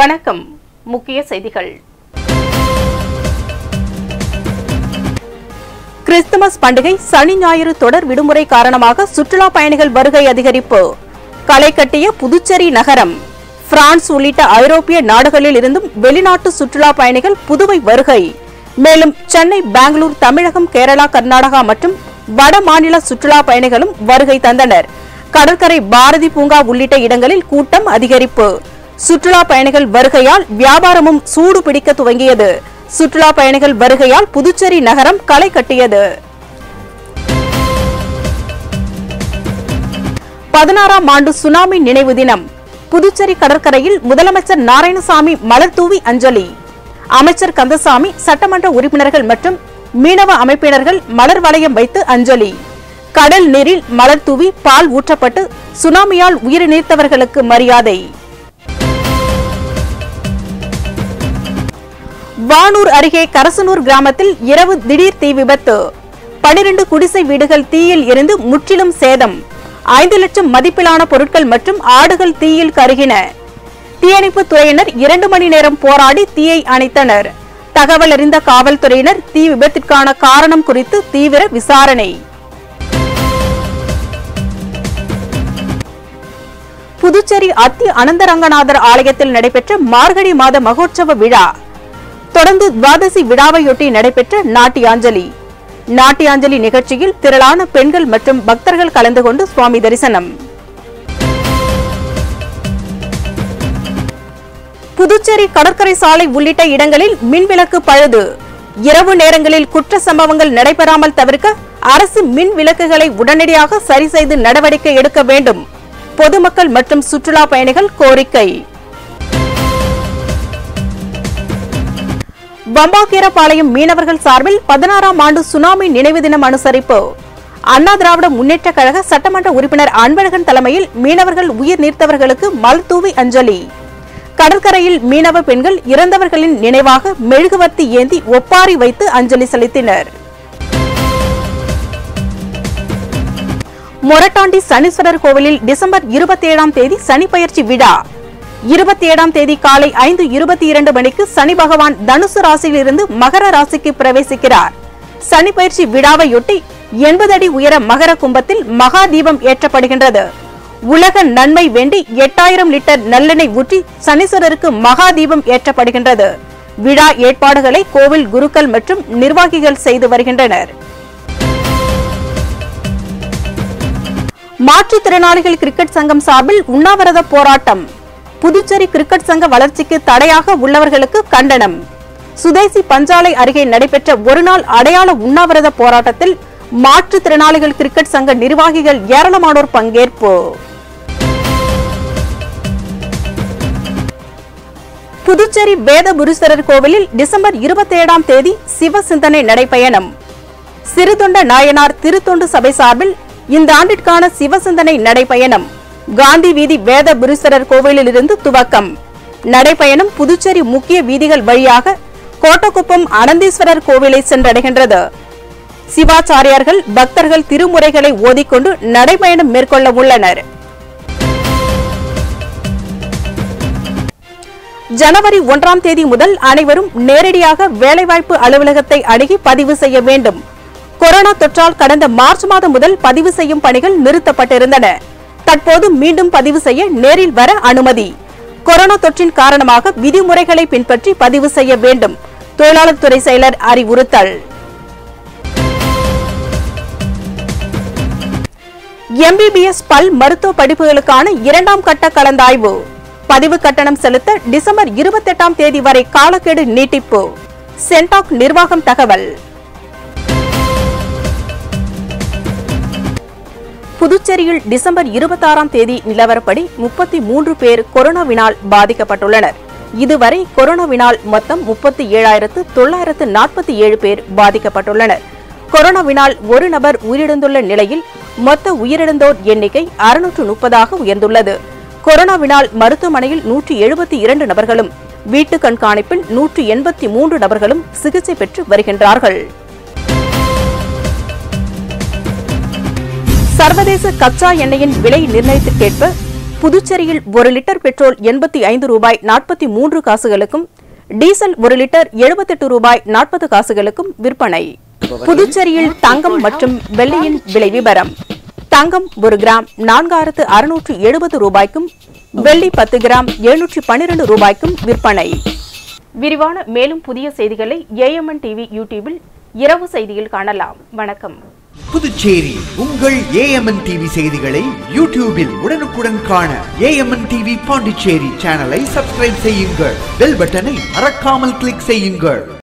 வணக்கம் முக்கிய செய்திகள் கிறிஸ்துமஸ் பண்டிகை சனி ஞாயிறு தொடர் விடுமுறை காரணமாக சுற்றுலா பயணிகள் வருகை அதிகரிப்பு களை கட்டிய புதுச்சேரி நகரம் பிரான்ஸ் உள்ளிட்ட ஐரோப்பிய நாடுகளில் இருந்தும் வெளிநாட்டு சுற்றுலா பயணிகள் புதுவை வருகை மேலும் சென்னை பெங்களூர் தமிழகம் கேரளா கர்நாடகா மற்றும் வட மாநில சுற்றுலா பயணிகளும் வருகை தந்தனர் கடற்கரை பாரதி பூங்கா உள்ளிட்ட இடங்களில் கூட்டம் அதிகரிப்பு சுற்றுலா பயணிகள் வருகையால் வியாபாரமும் சூடு பிடிக்க துவங்கியது சுற்றுலா பயணிகள் வருகையால் புதுச்சேரி நகரம் களை கட்டியது பதினாறாம் ஆண்டு சுனாமி நினைவு தினம் புதுச்சேரி கடற்கரையில் முதலமைச்சர் நாராயணசாமி மலர் தூவி அஞ்சலி அமைச்சர் கந்தசாமி சட்டமன்ற உறுப்பினர்கள் மற்றும் மீனவ அமைப்பினர்கள் மலர் வளையம் வைத்து அஞ்சலி கடல் நீரில் மலர் தூவி பால் ஊற்றப்பட்டு சுனாமியால் உயிர் நீத்தவர்களுக்கு மரியாதை வானூர் அருகே கரசனூர் கிராமத்தில் இரவு திடீர் தீ விபத்து பனிரெண்டு குடிசை வீடுகள் தீயில் எரிந்து முற்றிலும் சேதம் ஐந்து லட்சம் மதிப்பிலான பொருட்கள் மற்றும் ஆடுகள் தீயில் கருகின தீயணைப்பு துறையினர் இரண்டு மணி நேரம் போராடி தீயை அணைத்தனர் தகவல் அறிந்த காவல்துறையினர் தீ விபத்திற்கான காரணம் குறித்து தீவிர விசாரணை புதுச்சேரி அத்தி அனந்தரங்கநாதர் ஆலயத்தில் நடைபெற்ற மார்கழி மாத மகோற்சவ விழா தொடர்ந்து துவாதசி விழாவையொட்டி நடைபெற்ற நாட்டியாஞ்சலி நாட்டியாஞ்சலி நிகழ்ச்சியில் திரளான பெண்கள் மற்றும் பக்தர்கள் கலந்து கொண்டு சுவாமி தரிசனம் புதுச்சேரி கடற்கரை சாலை உள்ளிட்ட இடங்களில் மின்விளக்கு பழுது இரவு நேரங்களில் குற்ற சம்பவங்கள் நடைபெறாமல் தவிர்க்க அரசு மின் விளக்குகளை உடனடியாக சரி செய்து நடவடிக்கை எடுக்க வேண்டும் பொதுமக்கள் மற்றும் சுற்றுலா பயணிகள் கோரிக்கை வம்பாக்கீரபாளையம் மீனவர்கள் சார்பில் பதினாறாம் ஆண்டு சுனாமி நினைவு தினம் அனுசரிப்பு அண்ணா திராவிட முன்னேற்ற கழக சட்டமன்ற உறுப்பினர் அன்பழகன் தலைமையில் மீனவர்கள் உயிர் நீர்த்தவர்களுக்கு மல்தூவி அஞ்சலி கடற்கரையில் மீனவ பெண்கள் இறந்தவர்களின் நினைவாக மெழுகுவர்த்தி ஏந்தி ஒப்பாரி வைத்து அஞ்சலி செலுத்தினர் மொரட்டாண்டி சனீஸ்வரர் கோவிலில் டிசம்பர் இருபத்தி ஏழாம் தேதி சனி பயிற்சி விழா இருபத்தி ஏழாம் தேதி காலை ஐந்து இருபத்தி இரண்டு மணிக்கு சனி பகவான் தனுசு ராசியிலிருந்து மகர ராசிக்கு பிரவேசிக்கிறார் சனி பயிற்சி விழாவையொட்டி எண்பது அடி உயர மகர கும்பத்தில் மகா தீபம் ஏற்றப்படுகின்றது உலக நன்மை வேண்டி எட்டாயிரம் லிட்டர் நல்லெண்ணெய் ஊற்றி சனீஸ்வரருக்கு மகா தீபம் ஏற்றப்படுகின்றது விழா ஏற்பாடுகளை கோவில் குருக்கள் மற்றும் நிர்வாகிகள் செய்து வருகின்றனர் மாற்றுத்திறனாளிகள் கிரிக்கெட் சங்கம் சார்பில் உண்ணாவிரத போராட்டம் புதுச்சேரி கிரிக்கெட் சங்க வளர்ச்சிக்கு தடையாக உள்ளவர்களுக்கு கண்டனம் சுதேசி பஞ்சாலை அருகே நடைபெற்ற ஒருநாள் அடையாள உண்ணாவிரத போராட்டத்தில் மாற்றுத்திறனாளிகள் கிரிக்கெட் சங்க நிர்வாகிகள் ஏராளமானோர் பங்கேற்பு புதுச்சேரி வேதபுரீஸ்வரர் கோவிலில் டிசம்பர் இருபத்தி ஏழாம் தேதி சிவ சிந்தனை நடைபயணம் சிறுதொண்ட நாயனார் திருத்தொண்டு சபை சார்பில் இந்த ஆண்டிற்கான சிவசிந்தனை நடைபயணம் காந்தி வீதி வேத புரீஸ்வரர் கோவிலிலிருந்து துவக்கம் நடைபயணம் புதுச்சேரி முக்கிய வீதிகள் வழியாக கோட்டக்குப்பம் அனந்தீஸ்வரர் கோவிலை சென்றடைகின்றது சிவாச்சாரியார்கள் பக்தர்கள் திருமுறைகளை ஓதிக்கொண்டு நடைபயணம் மேற்கொள்ள உள்ளனர் ஜனவரி ஒன்றாம் தேதி முதல் அனைவரும் நேரடியாக வேலைவாய்ப்பு அலுவலகத்தை அணுகி பதிவு செய்ய வேண்டும் கொரோனா தொற்றால் கடந்த மார்ச் மாதம் முதல் பதிவு செய்யும் பணிகள் நிறுத்தப்பட்டிருந்தன தற்போது மீண்டும் பதிவு செய்ய நேரில் வர அனுமதி கொரோனா தொற்றின் காரணமாக விதிமுறைகளை பின்பற்றி பதிவு செய்ய வேண்டும் தொழிலாளர் துறை செயலர் அறிவுறுத்தல் எம்பிபிஎஸ் பல் மருத்துவ படிப்புகளுக்கான இரண்டாம் கட்ட கலந்தாய்வு பதிவு கட்டணம் செலுத்த டிசம்பர் இருபத்தெட்டாம் தேதி வரை காலக்கெடு நீட்டிப்பு சென்டாக் நிர்வாகம் தகவல் புதுச்சேரியில் டிசம்பர் இருபத்தாறாம் தேதி நிலவரப்படி முப்பத்தி மூன்று பேர் கொரோனாவினால் பாதிக்கப்பட்டுள்ளனர் இதுவரை கொரோனாவினால் மொத்தம் முப்பத்தி ஏழாயிரத்து தொள்ளாயிரத்து நாற்பத்தி ஏழு பேர் பாதிக்கப்பட்டுள்ளனர் கொரோனாவினால் ஒரு நபர் உயிரிழந்துள்ள நிலையில் மொத்த உயிரிழந்தோர் எண்ணிக்கை அறுநூற்று முப்பதாக உயர்ந்துள்ளது கொரோனாவினால் மருத்துவமனையில் நூற்றி எழுபத்தி இரண்டு நபர்களும் வீட்டு கண்காணிப்பில் நூற்றி எண்பத்தி மூன்று நபர்களும் சிகிச்சை பெற்று வருகின்றார்கள் சர்வதேச கச்சா எண்ணெயின் விலை நிர்ணயத்திற்கேற்ப புதுச்சேரியில் ஒரு லிட்டர் பெட்ரோல் எண்பத்தி ஐந்து ரூபாய் நாற்பத்தி மூன்று காசுகளுக்கும் டீசல் ஒரு லிட்டர் எழுபத்தெட்டு ரூபாய் நாற்பது காசுகளுக்கும் விற்பனை புதுச்சேரியில் தங்கம் மற்றும் வெள்ளியின் விலை விவரம் தங்கம் ஒரு கிராம் நான்காயிரத்து அறுநூற்று எழுபது ரூபாய்க்கும் வெள்ளி பத்து கிராம் எழுநூற்றி பன்னிரண்டு ரூபாய்க்கும் விற்பனை விரிவான மேலும் புதிய செய்திகளை ஏஎம்என் டிவி யூடியூபில் இரவு செய்தியில் காணலாம் வணக்கம் புதுச்சேரி உங்கள் ஏஎம்என் டிவி செய்திகளை யூடியூபில் உடனுக்குடன் காண ஏஎம்என் டிவி பாண்டிச்சேரி சேனலை சப்ஸ்கிரைப் செய்யுங்கள் பெல் பட்டனை மறக்காமல் கிளிக் செய்யுங்கள்